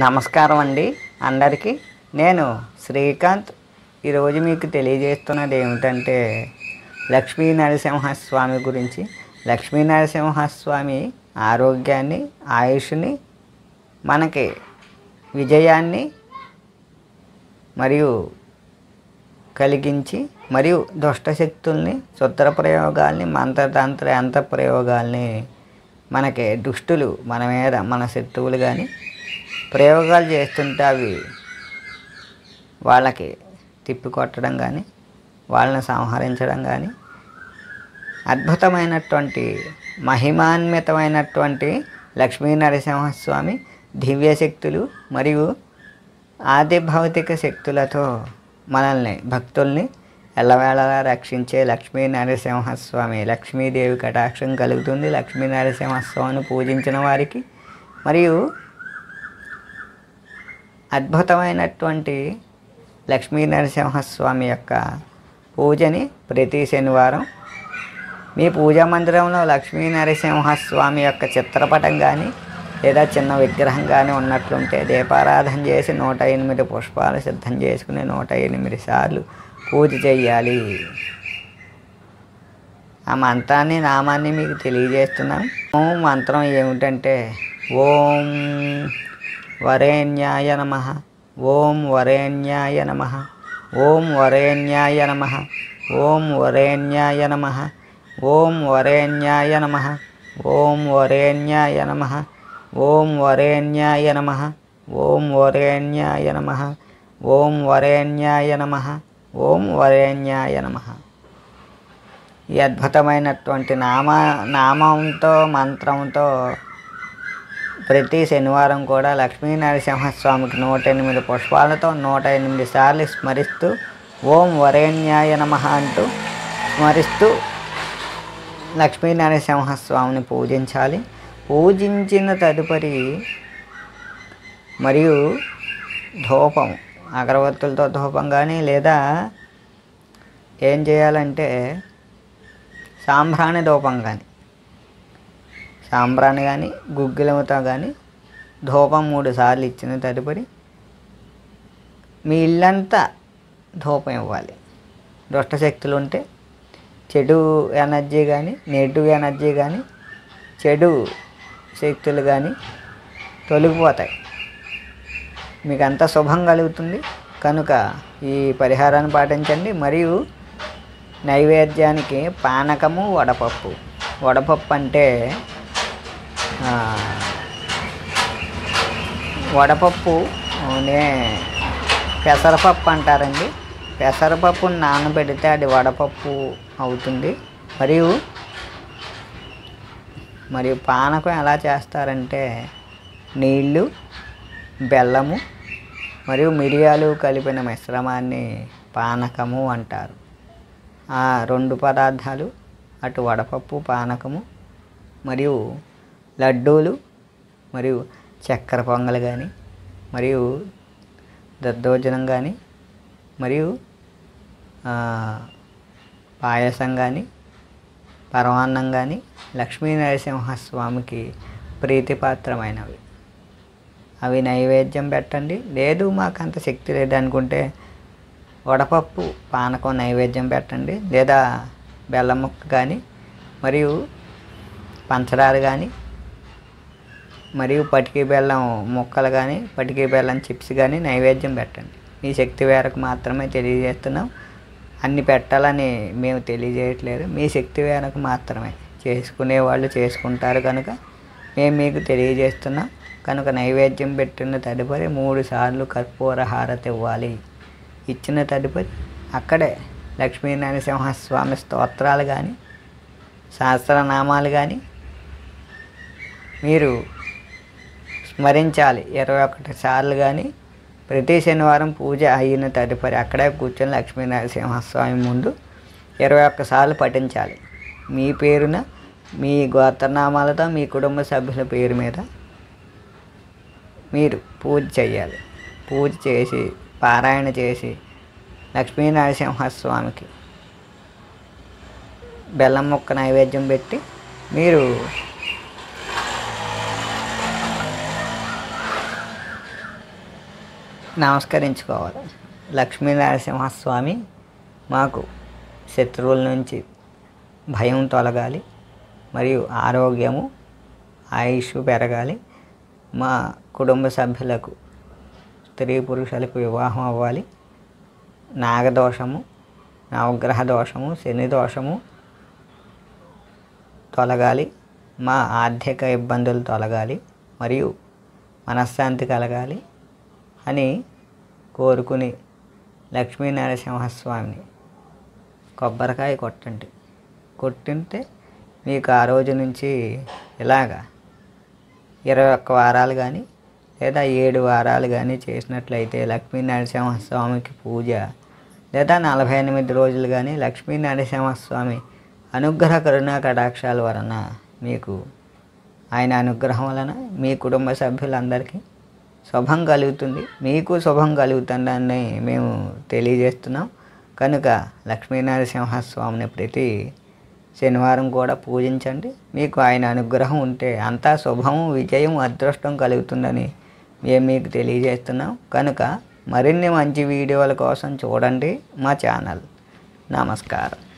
నమస్కారం అండి అందరికీ నేను శ్రీకాంత్ ఈరోజు మీకు తెలియజేస్తున్నది ఏమిటంటే లక్ష్మీ నరసింహస్వామి గురించి లక్ష్మీ నరసింహస్వామి ఆరోగ్యాన్ని ఆయుష్ని మనకి విజయాన్ని మరియు కలిగించి మరియు దుష్టశక్తుల్ని సుత్ర ప్రయోగాల్ని మంత్రతంత్ర యంత్ర ప్రయోగాల్ని మనకి దుష్టులు మన మీద మన శత్రువులు కానీ ప్రయోగాలు చేస్తుంటే అవి వాళ్ళకి తిప్పికొట్టడం కానీ వాళ్ళని సంహరించడం కానీ అద్భుతమైనటువంటి మహిమాన్వితమైనటువంటి లక్ష్మీ నరసింహస్వామి దివ్యశక్తులు మరియు ఆది భౌతిక శక్తులతో మనల్ని భక్తుల్ని ఎల్లవేళలా రక్షించే లక్ష్మీ నరసింహస్వామి లక్ష్మీదేవి కటాక్షం కలుగుతుంది లక్ష్మీ నరసింహస్వామిని పూజించిన వారికి మరియు అద్భుతమైనటువంటి లక్ష్మీ నరసింహస్వామి యొక్క పూజని ప్రతి శనివారం మీ పూజా మందిరంలో లక్ష్మీ నరసింహస్వామి యొక్క చిత్రపటం కానీ లేదా చిన్న విగ్రహం కానీ ఉన్నట్లుంటే దీపారాధన చేసి నూట ఎనిమిది పుష్పాలు సిద్ధం చేసుకుని నూట ఎనిమిది సార్లు పూజ చేయాలి ఆ మంత్రాన్ని నామాన్ని మీకు తెలియజేస్తున్నాం ఓం మంత్రం ఏమిటంటే ఓం వరేణ్యాయ నమ ఓం వరేణ్యాయ నమ ఓం వరేణ్యాయ నమ ఓం వరేణ్యాయ నమ ఓం వరేణ్యాయ నమ ఓం వరేణ్యాయ నమ ఓం వరేణ్యాయ నమ ఓం వరేణ్యాయ నమ ఓం వరేణ్యాయ నమ ఓం వరేణ్యాయ నమ ఈ అద్భుతమైనటువంటి నామ నామంతో మంత్రంతో ప్రతి శనివారం కూడా లక్ష్మీ నరసింహస్వామికి నూట ఎనిమిది పుష్పాలతో నూట ఎనిమిది సార్లు స్మరిస్తూ ఓం వరేణ్యాయ నమ అంటూ స్మరిస్తూ లక్ష్మీ నరసింహస్వామిని పూజించాలి పూజించిన తదుపరి మరియు ధూపం అగరవత్తులతో ధూపం కానీ లేదా ఏం చేయాలంటే సాంబ్రాణి ధూపం కానీ సాంబ్రాణి కానీ గుగ్గిలముతో కానీ ధూపం మూడు సార్లు ఇచ్చిన తదుపరి మీ ఇల్లంతా ధూపం ఇవ్వాలి దుష్టశక్తులు ఉంటే చెడు ఎనర్జీ కానీ నెగిటివ్ ఎనర్జీ కానీ చెడు శక్తులు కానీ తొలగిపోతాయి మీకు అంతా శుభం కలుగుతుంది కనుక ఈ పరిహారాన్ని పాటించండి మరియు నైవేద్యానికి పానకము వడపప్పు వడపప్పు అంటే ఆ, వడపప్పు నే పెసరపప్పు అంటారండి పెసరపప్పు నానబెడితే అది వడపప్పు అవుతుంది మరియు మరియు పానకం ఎలా చేస్తారంటే నీళ్ళు బెల్లము మరియు మిరియాలు కలిపిన మిశ్రమాన్ని పానకము అంటారు ఆ రెండు పదార్థాలు అటు వడపప్పు పానకము మరియు లడ్డూలు మరియు చక్కెర పొంగల్ కానీ మరియు దద్దోజనం కానీ మరియు ఆ, పాయసం కానీ పరమాన్నం కానీ లక్ష్మీ నరసింహస్వామికి ప్రీతిపాత్రమైనవి అవి నైవేద్యం పెట్టండి లేదు మాకు అంత శక్తి లేదు అనుకుంటే వడపప్పు పానకం నైవేద్యం పెట్టండి లేదా బెల్లం ముక్క కానీ మరియు పంచదార కానీ మరియు పటికి బెల్లం ముక్కలు కానీ పటికి బెల్లం చిప్స్ కానీ నైవేద్యం పెట్టండి మీ శక్తి మేరకు మాత్రమే తెలియజేస్తున్నాం అన్ని పెట్టాలని మేము తెలియజేయట్లేదు మీ శక్తి మేరకు మాత్రమే చేసుకునే వాళ్ళు చేసుకుంటారు కనుక మేము మీకు తెలియజేస్తున్నాం కనుక నైవేద్యం పెట్టిన తదుపరి మూడు సార్లు కర్పూర హారతి ఇవ్వాలి ఇచ్చిన తదుపరి అక్కడే లక్ష్మీ నరసింహస్వామి స్తోత్రాలు కానీ సహస్రనామాలు కానీ మీరు స్మరించాలి ఇరవై ఒకటి సార్లు కానీ ప్రతి శనివారం పూజ అయిన తదుపరి అక్కడే కూర్చొని లక్ష్మీ నరసింహస్వామి ముందు ఇరవై ఒక్క సార్లు పఠించాలి మీ పేరున మీ గోత్రనామాలతో మీ కుటుంబ సభ్యుల పేరు మీద మీరు పూజ చేయాలి పూజ చేసి పారాయణ చేసి లక్ష్మీ నరసింహస్వామికి బెల్లం ముక్క నైవేద్యం పెట్టి మీరు నమస్కరించుకోవాలి లక్ష్మీ నరసింహస్వామి మాకు శత్రువుల నుంచి భయం తొలగాలి మరియు ఆరోగ్యము ఆయుష్ పెరగాలి మా కుటుంబ సభ్యులకు స్త్రీ పురుషులకు వివాహం అవ్వాలి నాగదోషము నవగ్రహ దోషము శని దోషము తొలగాలి మా ఆర్థిక ఇబ్బందులు తొలగాలి మరియు మనశ్శాంతి కలగాలి అని కోరుకుని లక్ష్మీ నరసింహస్వామిని కొబ్బరికాయ కొట్టండి కొట్టింటే మీకు ఆ రోజు నుంచి ఇలాగా ఇరవై ఒక్క వారాలు కానీ లేదా ఏడు వారాలు కానీ చేసినట్లయితే లక్ష్మీ నరసింహస్వామికి పూజ లేదా నలభై ఎనిమిది రోజులు కానీ లక్ష్మీ నరసింహస్వామి అనుగ్రహ కరుణా కటాక్షాల వలన మీకు ఆయన అనుగ్రహం వలన మీ కుటుంబ సభ్యులందరికీ శుభం కలుగుతుంది మీకు శుభం కలుగుతుందని మేము తెలియజేస్తున్నాం కనుక లక్ష్మీనరసింహస్వామిని ప్రతి శనివారం కూడా పూజించండి మీకు ఆయన అనుగ్రహం ఉంటే అంతా శుభము విజయం అదృష్టం కలుగుతుందని మేము మీకు తెలియజేస్తున్నాం కనుక మరిన్ని మంచి వీడియోల కోసం చూడండి మా ఛానల్ నమస్కారం